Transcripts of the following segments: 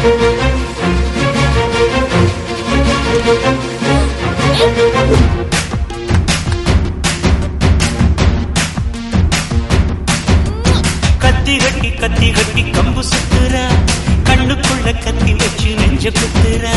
கத்தி கட்டி கத்தி கட்டி கம்பு சுத்துறா கண்ணுக்குள்ள கத்தி வச்சு நெஞ்ச குத்துறா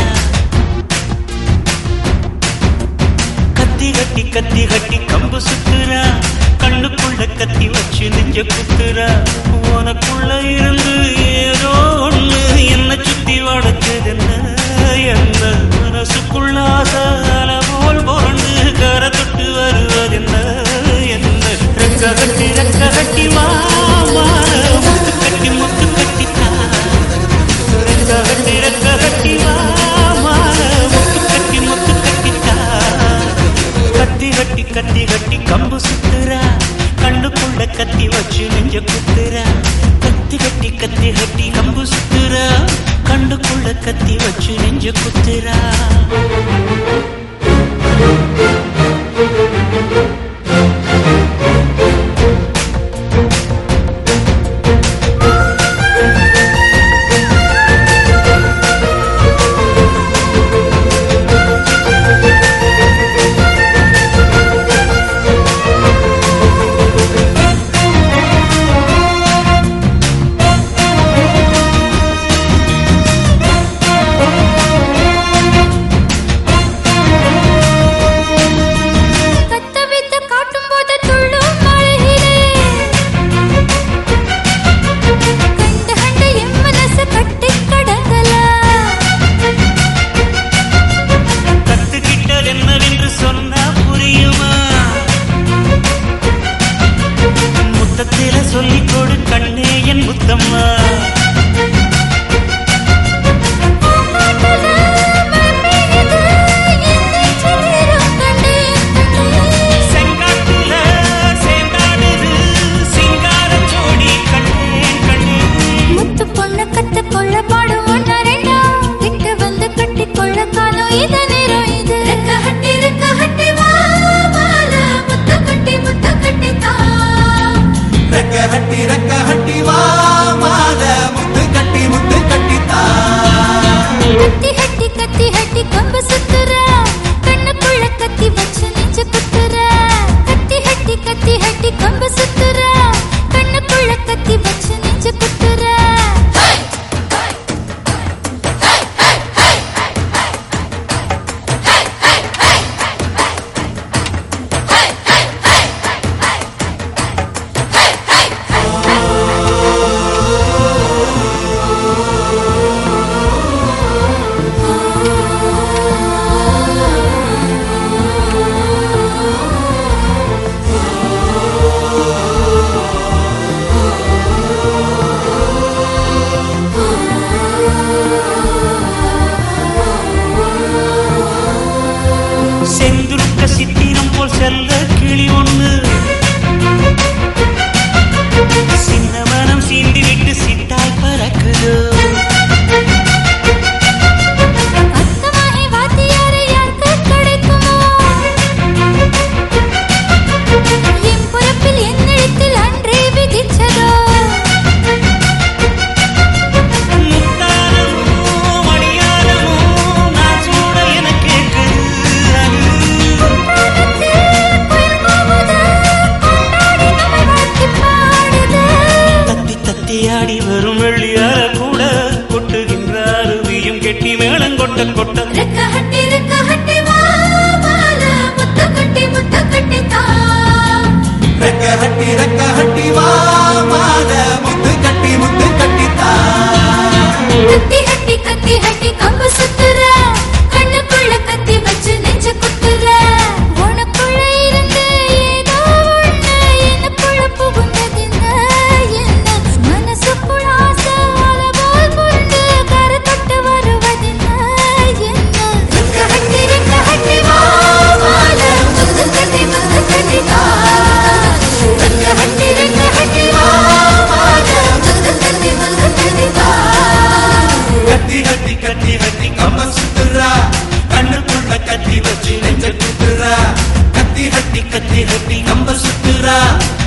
கத்தி கட்டி கத்தி கட்டி கம்பு சுத்துறா கண்ணுக்குள்ள கத்தி வச்சு நெஞ்ச குத்துறா உனக்குள்ள இருந்து ஏதோ ஒண்ணு என்ன சுத்தி வளர்க்குது என்ன என்ன மனசுக்குள்ள ஆசால போல் புரண்டு கரை தொட்டு வருவதென்ன என்ன ரெக்க கட்டி ரெக்க கட்டி மாமா முத்து கட்டி முத்து கட்டித்தா ரெக்க கட்டி ரெக்க கட்டி மாமா முத்து கட்டி முத்து கட்டித்தா கத்தி கட்டி கத்தி கட்டி கம்பு சுத்துறா கண்ணுக்குள்ள கத்தி வச்சு நெஞ்ச குத்துறா கத்தி கட்டி கத்தி கட்டி கம்பு சுத்துறா கண்ணுக்குள்ள கத்தி வச்சு நெஞ்ச குத்துறா கத்த வித்த காட்டும் போது துள்ளும் அழகிலே கண்டு கண்டு என் மனசு கட்டி கடங்கல கத்துக்கிட்டது என்னவென்று சொன்னா புரியுமா முத்தத்தில சொல்லிக் கொடு கண்ணே என் முத்தம்மா செங்காட்டுல சேந்தாடுது சிங்கார ஜோடி கண்ணே கண்ணே முத்து பொண்ணு கத்து கொள்ள பாடும் ஒன்னா ரெண்டா கிட்ட வந்து கட்டி கொள்ள காலம் இத நேரம் இது ரெக்க ஹட்டி ரெக்க ஹட்டி வா மால முத்த கட்டி முத்த கட்டி தா ரெக்க ஹட்டி ரெக்க ஹட்டி வா மால முத்து கட்டி முத்து கட்டித்தா கத்தி ஹட்டி கத்தி ஹட்டி கம்பு சுத்துற கண்ணுக்குள்ள கத்தி வச்சு நெஞ்சு குத்துற கத்தி ஹட்டி கத்தி ஹட்டி கம்பு சுத்துற கண்ணுக்குள்ள கத்தி வச்சு நெஞ்சு குத்துற செந்துருக்க சித்திரம் போல் செல்ல கிளி ஒண்ணு சின்ன மனம் சீண்டி விட்டு சிட்டாய் பறக்குதோ அத்தமாகி வாத்தியாரு யாருக்கு கிடைக்குமோ என் பொறுப்பில் என் எழுத்தில் அன்றே விதிச்சதோ முத்தாரமோ மணியாரமோ நான் சூட எனக்கு கேட்குது தத்தி தத்தி ஆடி வரும் வெள்ளியார கூட கொட்டுகின்ற அருவியும் கெட்டி மேளம் கொட்ட கொட்ட ரெக்க ஹட்டி ரெக்க ஹட்டி வா மால முத்து கட்டி முத்து கட்டித்தா மனசுக்குள் ஆசை அலை போல் புரண்டு கரை தொட்டு வருவதென்ன என்ன ரெக்க ஹட்டி ரெக்க ஹட்டி வா மால முத்து கட்டி முத்து கட்டி தா ரெக்க ஹட்டி ரெக்க ஹட்டி வா மால முத்து கட்டி முத்து கட்டி தா கட்டி கட்டி கட்டி கட்டி கம்ப சுத்துறா கண்ணுக்குள்ள கத்தி வச்சு நெஞ்ச குத்துறா கத்தி கட்டி கத்தி கட்டி கம்ப சுத்துறா